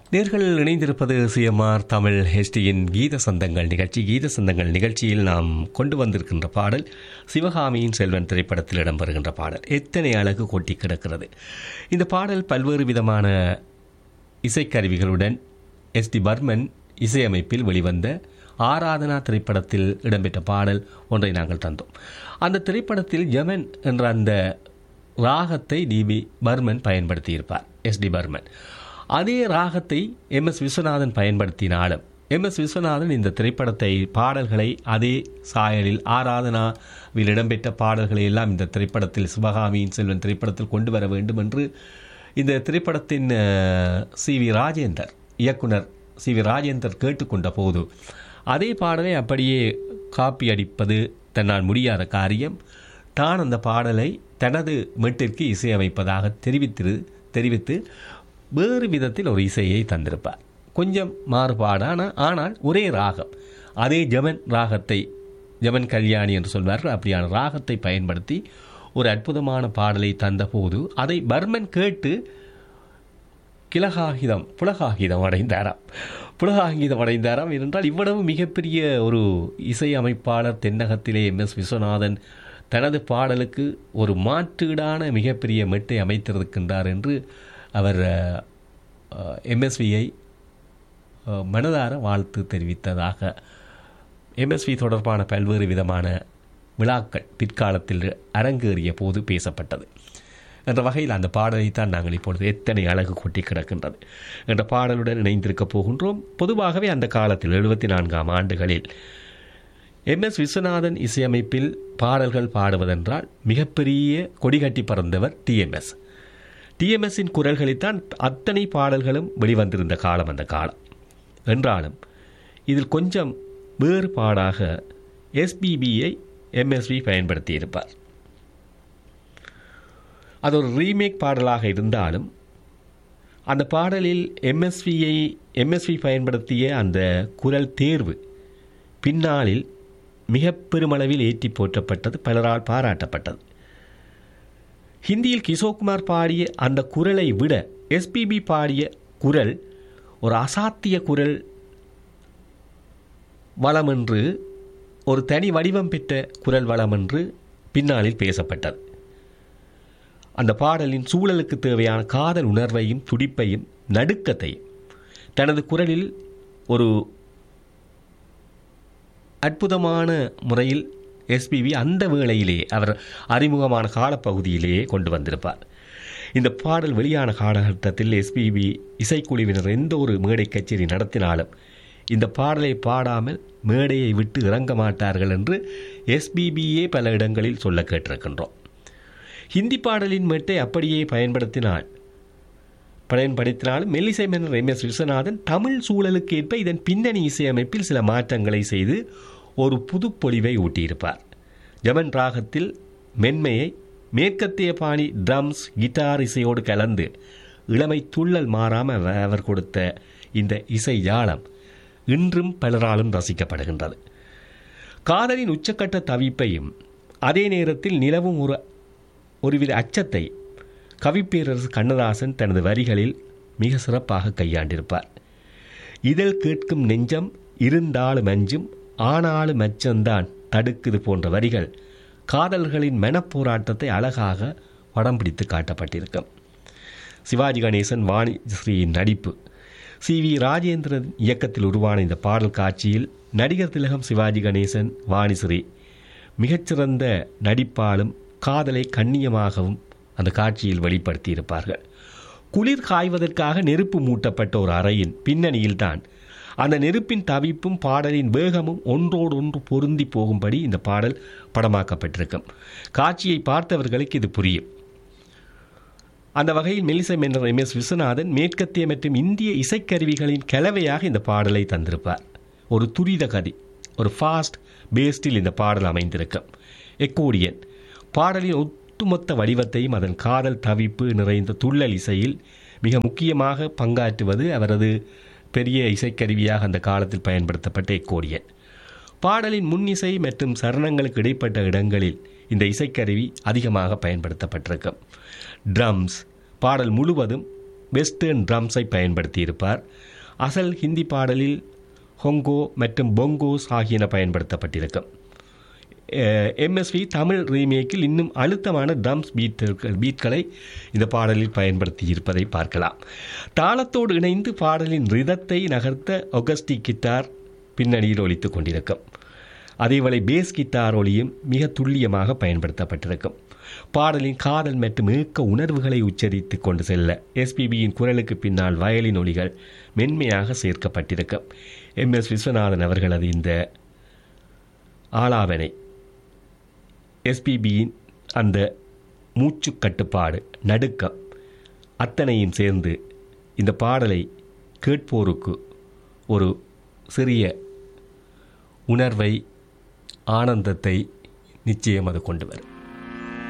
நேர்கள் இணைந்திருப்பது சிஎம்ஆர் தமிழ் ஹெச்டியின் கீத சந்தங்கள் நிகழ்ச்சி கீத சந்தங்கள் நிகழ்ச்சியில் நாம் கொண்டு வந்திருக்கின்ற பாடல் சிவகாமியின் செல்வன் திரைப்படத்தில் இடம்பெறுகின்ற பாடல் எத்தனை அழகு கொட்டி கிடக்கிறது இந்த பாடல் பல்வேறு விதமான இசைக்கருவிகளுடன் எஸ் டி பர்மன் இசையமைப்பில் வெளிவந்த ஆராதனா திரைப்படத்தில் இடம்பெற்ற பாடல் ஒன்றை நாங்கள் தந்தோம் அந்த திரைப்படத்தில் யமன் என்ற அந்த ராகத்தை டிபி பர்மன் பயன்படுத்தியிருப்பார் எஸ் டி பர்மன் அதே ராகத்தை எம் எஸ் விஸ்வநாதன் பயன்படுத்தினாலும் எம் எஸ் விஸ்வநாதன் இந்த திரைப்படத்தை பாடல்களை அதே சாயலில் ஆராதனாவில் இடம்பெற்ற பாடல்களை எல்லாம் இந்த திரைப்படத்தில் சிவகாமியின் செல்வன் திரைப்படத்தில் கொண்டு வர வேண்டும் என்று இந்த திரைப்படத்தின் சி வி ராஜேந்தர் இயக்குனர் சி வி ராஜேந்தர் கேட்டுக்கொண்ட போது அதே பாடலை அப்படியே காப்பி அடிப்பது தன்னால் முடியாத காரியம் தான் அந்த பாடலை தனது மெட்டிற்கு இசையமைப்பதாக தெரிவித்திரு தெரிவித்து வேறு விதத்தில் ஒரு இசையை தந்திருப்பார் கொஞ்சம் மாறுபாடான ஆனால் ஒரே ராகம் அதே ஜமன் ராகத்தை ஜமன் கல்யாணி என்று சொல்வார்கள் அப்படியான ராகத்தை பயன்படுத்தி ஒரு அற்புதமான பாடலை தந்தபோது அதை பர்மன் கேட்டு கிழகாகிதம் புலகாகிதம் அடைந்தாராம் புலகாகிதம் அடைந்தாராம் ஏனென்றால் இவ்வளவு மிகப்பெரிய ஒரு இசை அமைப்பாளர் தென்னகத்திலே எம் எஸ் விஸ்வநாதன் தனது பாடலுக்கு ஒரு மாற்றீடான மிகப்பெரிய மெட்டை அமைத்திருக்கின்றார் என்று அவர் எம்எஸ்வியை மனதார வாழ்த்து தெரிவித்ததாக எம்எஸ்வி தொடர்பான பல்வேறு விதமான விழாக்கள் பிற்காலத்தில் அரங்கேறிய போது பேசப்பட்டது என்ற வகையில் அந்த பாடலைத்தான் நாங்கள் இப்பொழுது எத்தனை அழகு கொட்டி கிடக்கின்றது என்ற பாடலுடன் இணைந்திருக்கப் போகின்றோம் பொதுவாகவே அந்த காலத்தில் எழுபத்தி நான்காம் ஆண்டுகளில் எம் எஸ் விஸ்வநாதன் இசையமைப்பில் பாடல்கள் பாடுவதென்றால் மிகப்பெரிய கொடிகட்டி பறந்தவர் டிஎம்எஸ் டிஎம்எஸின் குரல்களில்தான் அத்தனை பாடல்களும் வெளிவந்திருந்த காலம் அந்த காலம் என்றாலும் இதில் கொஞ்சம் வேறுபாடாக எஸ்பிபியை எம்எஸ்வி பயன்படுத்தியிருப்பார் அது ஒரு ரீமேக் பாடலாக இருந்தாலும் அந்த பாடலில் எம்எஸ்வியை எம்எஸ்வி பயன்படுத்திய அந்த குரல் தேர்வு பின்னாளில் மிக பெருமளவில் ஏற்றி போற்றப்பட்டது பலரால் பாராட்டப்பட்டது ஹிந்தியில் கிஷோக்குமார் பாடிய அந்த குரலை விட எஸ்பிபி பாடிய குரல் ஒரு அசாத்திய குரல் வளம் என்று ஒரு தனி வடிவம் பெற்ற குரல் வளம் என்று பின்னாளில் பேசப்பட்டது அந்த பாடலின் சூழலுக்கு தேவையான காதல் உணர்வையும் துடிப்பையும் நடுக்கத்தையும் தனது குரலில் ஒரு அற்புதமான முறையில் எஸ்பிவி அந்த வேளையிலே அவர் அறிமுகமான காலப்பகுதியிலேயே கொண்டு வந்திருப்பார் இந்த பாடல் வெளியான காலகட்டத்தில் எஸ்பிபி இசைக்குழுவினர் எந்த ஒரு மேடை கச்சேரி நடத்தினாலும் இந்த பாடலை பாடாமல் மேடையை விட்டு இறங்க மாட்டார்கள் என்று எஸ்பிபியே பல இடங்களில் சொல்ல கேட்டிருக்கின்றோம் ஹிந்தி பாடலின் மெட்டை அப்படியே பயன்படுத்தினால் பயன்படுத்தினாலும் மெல்லிசை மன்னர் எம் எஸ் விஸ்வநாதன் தமிழ் சூழலுக்கு ஏற்ப இதன் பின்னணி இசையமைப்பில் சில மாற்றங்களை செய்து ஒரு புதுப்பொழிவை ஊட்டியிருப்பார் ஜமன் ராகத்தில் மென்மையை மேற்கத்திய பாணி ட்ரம்ஸ் கிட்டார் இசையோடு கலந்து இளமை துள்ளல் மாறாமல் அவர் கொடுத்த இந்த இசை யாழம் இன்றும் பலராலும் ரசிக்கப்படுகின்றது காதலின் உச்சக்கட்ட தவிப்பையும் அதே நேரத்தில் நிலவும் ஒரு ஒருவித அச்சத்தை கவிப்பேரரசு கண்ணதாசன் தனது வரிகளில் மிக சிறப்பாக கையாண்டிருப்பார் இதழ் கேட்கும் நெஞ்சம் இருந்தாலும் அஞ்சும் ஆனாலும் அச்சம்தான் தடுக்குது போன்ற வரிகள் காதல்களின் மனப்போராட்டத்தை அழகாக படம் பிடித்து காட்டப்பட்டிருக்கும் சிவாஜி கணேசன் வாணிஸ்ரீயின் நடிப்பு சி வி ராஜேந்திரன் இயக்கத்தில் உருவான இந்த பாடல் காட்சியில் நடிகர் திலகம் சிவாஜி கணேசன் வாணிஸ்ரீ மிகச்சிறந்த நடிப்பாலும் காதலை கண்ணியமாகவும் அந்த காட்சியில் வெளிப்படுத்தியிருப்பார்கள் குளிர் காய்வதற்காக நெருப்பு மூட்டப்பட்ட ஒரு அறையின் பின்னணியில்தான் அந்த நெருப்பின் தவிப்பும் பாடலின் வேகமும் ஒன்றோடு ஒன்று பொருந்தி போகும்படி இந்த பாடல் படமாக்கப்பட்டிருக்கும் காட்சியை பார்த்தவர்களுக்கு இது புரியும் அந்த வகையில் மெல்லிசை மன்னர் எம் எஸ் விஸ்வநாதன் மேற்கத்திய மற்றும் இந்திய இசைக்கருவிகளின் கலவையாக இந்த பாடலை தந்திருப்பார் ஒரு துரித கதி ஒரு ஃபாஸ்ட் பேஸ்டில் இந்த பாடல் அமைந்திருக்கும் எக்கோடியன் பாடலின் ஒட்டுமொத்த வடிவத்தையும் அதன் காதல் தவிப்பு நிறைந்த துள்ளல் இசையில் மிக முக்கியமாக பங்காற்றுவது அவரது பெரிய இசைக்கருவியாக அந்த காலத்தில் பயன்படுத்தப்பட்ட எக்கோடியன் பாடலின் முன்னிசை மற்றும் சரணங்களுக்கு இடைப்பட்ட இடங்களில் இந்த இசைக்கருவி அதிகமாக பயன்படுத்தப்பட்டிருக்கும் ட்ரம்ஸ் பாடல் முழுவதும் வெஸ்டர்ன் ட்ரம்ஸை பயன்படுத்தியிருப்பார் அசல் ஹிந்தி பாடலில் ஹொங்கோ மற்றும் பொங்கோஸ் ஆகியன பயன்படுத்தப்பட்டிருக்கும் எம்எஸ்வி தமிழ் ரீமேக்கில் இன்னும் அழுத்தமான ட்ரம்ஸ் பீட்கள் பீட்களை இந்த பாடலில் பயன்படுத்தி இருப்பதை பார்க்கலாம் தாளத்தோடு இணைந்து பாடலின் ரிதத்தை நகர்த்த ஒகஸ்டிக் கிட்டார் பின்னணியில் ஒலித்துக் கொண்டிருக்கும் அதேவேளை பேஸ் கிட்டார் ஒலியும் மிக துல்லியமாக பயன்படுத்தப்பட்டிருக்கும் பாடலின் காதல் மற்றும் ஏக்க உணர்வுகளை உச்சரித்து கொண்டு செல்ல எஸ்பிபியின் குரலுக்கு பின்னால் வயலின் ஒலிகள் மென்மையாக சேர்க்கப்பட்டிருக்கும் எம் எஸ் விஸ்வநாதன் அவர்களது இந்த ஆலாவனை எஸ்பிபியின் அந்த மூச்சு கட்டுப்பாடு நடுக்கம் அத்தனையும் சேர்ந்து இந்த பாடலை கேட்போருக்கு ஒரு சிறிய உணர்வை ஆனந்தத்தை நிச்சயம் அது கொண்டு வரும்